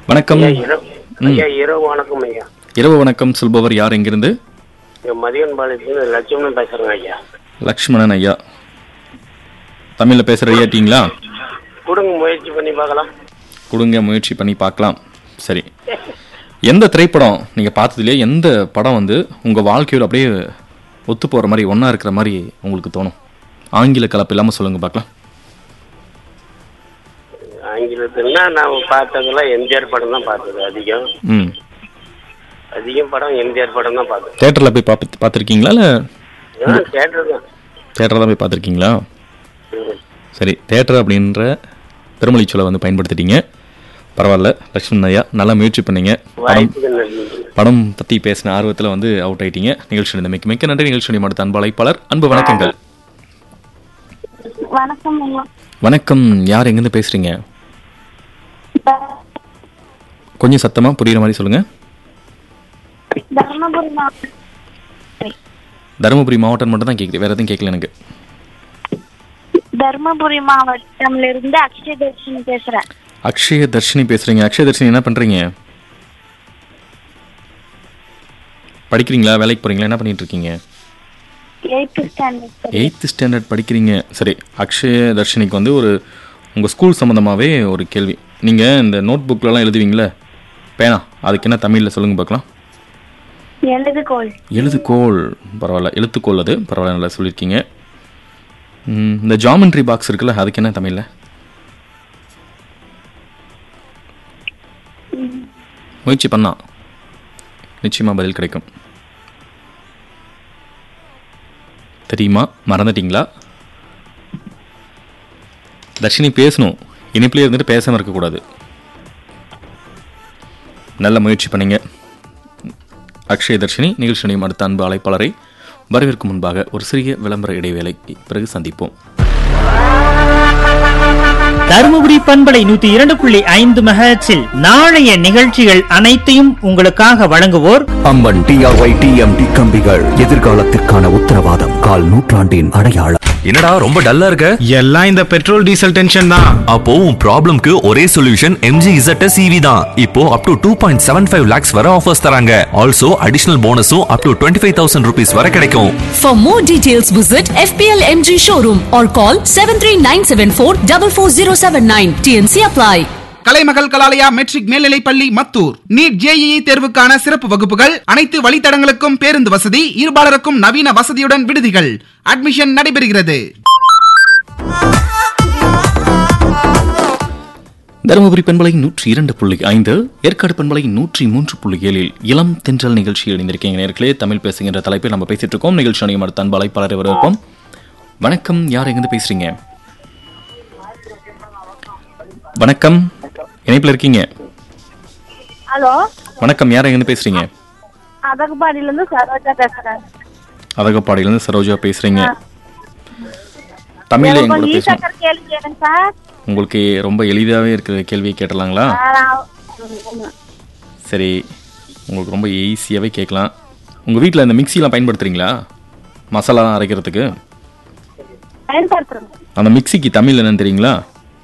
வணக்கம் ஐயா இரவு ஐயா இரவு வணக்கம் ஐயா இரவு வணக்கம் சொல்பவர் யார் எங்கிருந்து இங்க மதியன் பாளையத்துல லட்சுமணன் பேசுறேங்க ஐயா லக்ஷ்மணன் ஐயா தமிழில் பேசுகிற ஐயாட்டிங்களா கொடுங்க முயற்சி பண்ணி பார்க்கலாம் கொடுங்க முயற்சி பண்ணி பார்க்கலாம் சரி எந்த திரைப்படம் நீங்கள் பார்த்ததுலேயே எந்த படம் வந்து உங்கள் வாழ்க்கையோட அப்படியே ஒத்து போகிற மாதிரி ஒன்றா இருக்கிற மாதிரி உங்களுக்கு தோணும் ஆங்கில கலப்பு இல்லாமல் சொல்லுங்கள் பார்க்கலாம் ஆங்கிலத்துலனா நான் பார்த்ததெல்லாம் எம்ஜிஆர் படம் தான் பார்த்தது அதிகம் ம் அதிகம் படம் எம்ஜிஆர் படம் தான் பார்த்தது தேட்டரில் போய் பார்த்து பார்த்துருக்கீங்களா இல்லை கேட்டிருக்கேன் தேட்டரில் தான் போய் பார்த்துருக்கீங்களா ம். சரி தேட்டர் அப்படின்ற பெருமொழி சொல்லை வந்து பயன்படுத்திட்டீங்க பரவாயில்ல லக்ஷ்மண் ஐயா நல்லா முயற்சி பண்ணீங்க படம் வாய்ப்புக்கு நன்றி படம் பற்றி பேசின ஆர்வத்தில் வந்து அவுட் ஆயிட்டீங்க நிகழ்ச்சி மிக்க மிக்க நன்றி நிகழ்ச்சி அடுத்த அன்பு அழைப்பாளர் அன்பு வணக்கங்கள் வணக்கம் ஐயா வணக்கம் யார் எங்கேருந்து பேசுறீங்க கொஞ்சம் சத்தமாக புரியுற மாதிரி சொல்லுங்கள் தர்மபுரி மாவட்டம் தருமபுரி மாவட்டம் மட்டும் தான் கேட்குது வேறு எதுவும் கேட்கல எனக்கு தர்மபுரி மாவட்டம்ல இருந்து அக்ஷய தர்ஷினி பேசுறேன் அக்ஷய தர்ஷினி பேசுகிறீங்க அக்ஷய தர்ஷினி என்ன பண்ணுறீங்க படிக்கிறீங்களா வேலைக்கு போகிறீங்களா என்ன பண்ணிட்டு இருக்கீங்க எயித்து ஸ்டாண்டர்ட் எயித்து ஸ்டாண்டர்ட் படிக்கிறீங்க சரி அக்ஷய தர்ஷினிக்கு வந்து ஒரு உங்கள் ஸ்கூல் சம்மந்தமாகவே ஒரு கேள்வி நீங்கள் இந்த நோட் புக்லலாம் எழுதுவீங்களே பேனா அதுக்கு என்ன தமிழில் சொல்லுங்க பார்க்கலாம் எழுதுகோள் எழுதுகோல் பரவாயில்ல எழுத்துக்கோல் அது பரவாயில்ல நல்லா சொல்லியிருக்கீங்க ம், இந்த ஜாமெண்ட்ரி பாக்ஸ் இருக்குல்ல அதுக்கு என்ன தமிழில் முயற்சி பண்ணா நிச்சயமாக பதில் கிடைக்கும் தெரியுமா மறந்துட்டீங்களா தர்ஷினி பேசணும் இனிப்பிலே இருந்துட்டு பேசாமல் இருக்கக்கூடாது நல்ல முயற்சி பண்ணீங்க அக்ஷய தர்ஷினி நிகழ்ச்சியும் அடுத்த அன்பு அழைப்பாளரை வரவேற்கும் முன்பாக ஒரு சிறிய விளம்பர இடைவேளை பிறகு சந்திப்போம் தருமபுரி பண்பலை நூத்தி இரண்டு புள்ளி ஐந்து மெகாச்சில் நாளைய நிகழ்ச்சிகள் அனைத்தையும் உங்களுக்காக வழங்குவோர் அம்மன் டிஆர்ஒய் டிஎம்டி கம்பிகள் எதிர்காலத்திற்கான உத்தரவாதம் கால் நூற்றாண்டின் அடையாளம் என்னடா ரொம்ப டல்லா இருக்க எல்லாம் இந்த பெட்ரோல் டீசல் டென்ஷன் தான் அப்போ உன் ப்ராப்ளம்க்கு ஒரே சொல்யூஷன் எம்ஜி இசட் சிவி தான் இப்போ up to two point seven five lakhs வர ஆஃபர்ஸ் தராங்க ஆல்சோ அடிஷனல் போனஸும் up to twenty five thousand rupees வர கிடைக்கும் For more details, visit FPL MG showroom or call 73974 44079. TNC apply. Kalaimagal Kalalaya matric மேல்நிலைப் பள்ளி Mathur NEET JEE தேர்வுக்கான சிறப்பு வகுப்புகள் அனைத்து வழித்தடங்களுக்கும் பேருந்து வசதி இருபாலருக்கும் நவீன வசதியுடன் விடுதிகள் அட்மிஷன் நடைபெறுகிறது தருமபுரி பண்பலை நூற்றி இரண்டு புள்ளி ஐந்து ஏற்காடு பண்பலை நூற்றி மூன்று புள்ளி ஏழில் இளம் தென்றல் நிகழ்ச்சியில் இணைந்திருக்கீங்க நேர்களே தமிழ் பேசுகின்ற தலைப்பில் நம்ம பேசிட்டு இருக்கோம் நிகழ்ச்சியும் அடுத்த அன்பு அழைப்பாளரை வரவேற்போம் வணக்கம் யார் எங்கிருந்து பேசுறீங்க வணக்கம் இணைப்பில் இருக்கீங்க ஹலோ வணக்கம் யார் எங்கிருந்து பேசுறீங்க அதகபாடியில இருந்து சரோஜா பேசுறேன் அதகப்பாடியிலேருந்து சரோஜா பேசுறீங்க தமிழ்ல எனக்கு எங்களோட கொஞ்சம் பேசணும் ஈஸியா கேள்வி கேளுங்க சார் உங்களுக்கு ரொம்ப எளிதாகவே இருக்கிற கேள்வியை கேட்டலாங்களா சரி உங்களுக்கு ரொம்ப ஈஸியாகவே கேட்கலாம் உங்கள் வீட்டில் இந்த மிக்சிலாம் பயன்படுத்துறீங்களா மசாலாலாம் அரைக்கிறதுக்கு பயன்படுத்துறேன் அந்த மிக்சிக்கு தமிழ் என்னன்னு தெரியுங்களா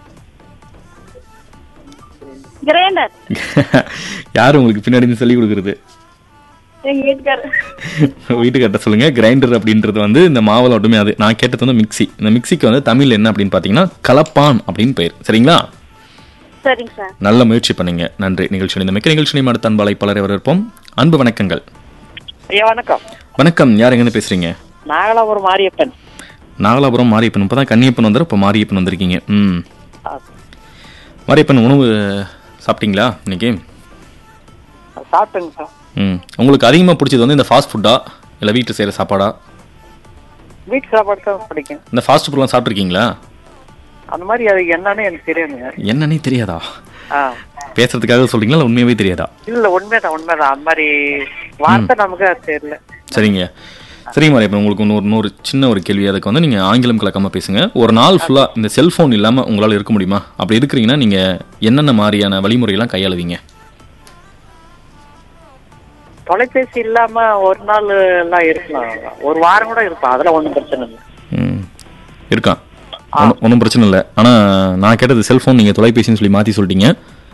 கிரைண்டர் யார் உங்களுக்கு பின்னாடி இருந்து சொல்லி கொடுக்குறது எங்க வீட்டுக்காரர் வீட்டுக்கிட்ட சொல்லுங்க கிரைண்டர் அப்படின்றது வந்து இந்த மாவில் மட்டுமே அது நான் கேட்டது வந்து மிக்ஸி இந்த மிக்ஸிக்கு வந்து தமிழ் என்ன அப்படின்னு பார்த்தீங்கன்னா கலப்பான் அப்படின்னு பெயர் சரிங்களா சரிங்க சார் நல்ல முயற்சி பண்ணீங்க நன்றி நிகழ்ச்சி இந்த மிக்க நிகழ்ச்சி அடுத்த அன்பு அழைப்பாளரை வரவேற்போம் அன்பு வணக்கங்கள் ஐயா வணக்கம் வணக்கம் யார் எங்கேருந்து பேசுறீங்க நாகலாபுரம் மாரியப்பன் நாகலாபுரம் மாரியப்பன் இப்போ தான் கன்னியப்பன் வந்தார் இப்போ மாரியப்பன் வந்திருக்கீங்க ம் மாரியப்பன் உணவு சாப்பிட்டீங்களா இன்னைக்கு சாப்பிட்டேங்க சார் ம் உங்களுக்கு அதிகமாக பிடிச்சது வந்து இந்த ஃபாஸ்ட் ஃபுட்டா இல்லை வீட்டில் செய்கிற சாப்பாடா வீட்டு சாப்பாடு தான் பிடிக்கும் இந்த ஃபாஸ்ட் ஃபுட்லாம் சாப்பிட்ருக்கீங்களா அந்த மாதிரி அது என்னன்னு எனக்கு தெரியாதுங்க என்னன்னே தெரியாதா ஆ பேசுறதுக்காக சொல்றீங்களா இல்லை உண்மையாவே தெரியாதா இல்ல உண்மைதான் உண்மைதான் அந்த மாதிரி வார்த்தை நமக்கு அது தெரியல சரிங்க சரிங்க மாரியப்பன் உங்களுக்கு இன்னொரு இன்னொரு சின்ன ஒரு கேள்வி அதுக்கு வந்து நீங்கள் ஆங்கிலம் கலக்காமல் பேசுங்க ஒரு நாள் ஃபுல்லாக இந்த செல்ஃபோன் இல்லாமல் உங்களால் இருக்க முடியுமா அப்படி இருக்கிறீங்கன்னா நீங்கள் என்னென்ன மாதிரியான வழிமுறையெல்லாம் கையாளுவீங்க தொலைபேசி இல்லாம ஒரு நாள் எல்லாம் இருக்கலாம் ஒரு வாரம் கூட இருப்பான் அதெல்லாம் ஒண்ணும் பிரச்சனை இல்லை ம் இருக்கான் ஒன்றும் பிரச்சனை இல்லை ஆனால் நான் கேட்டது செல்ஃபோன் நீங்கள் தொலைபேசின்னு சொல்லி மாற்றி சொல்லிட்டீங்க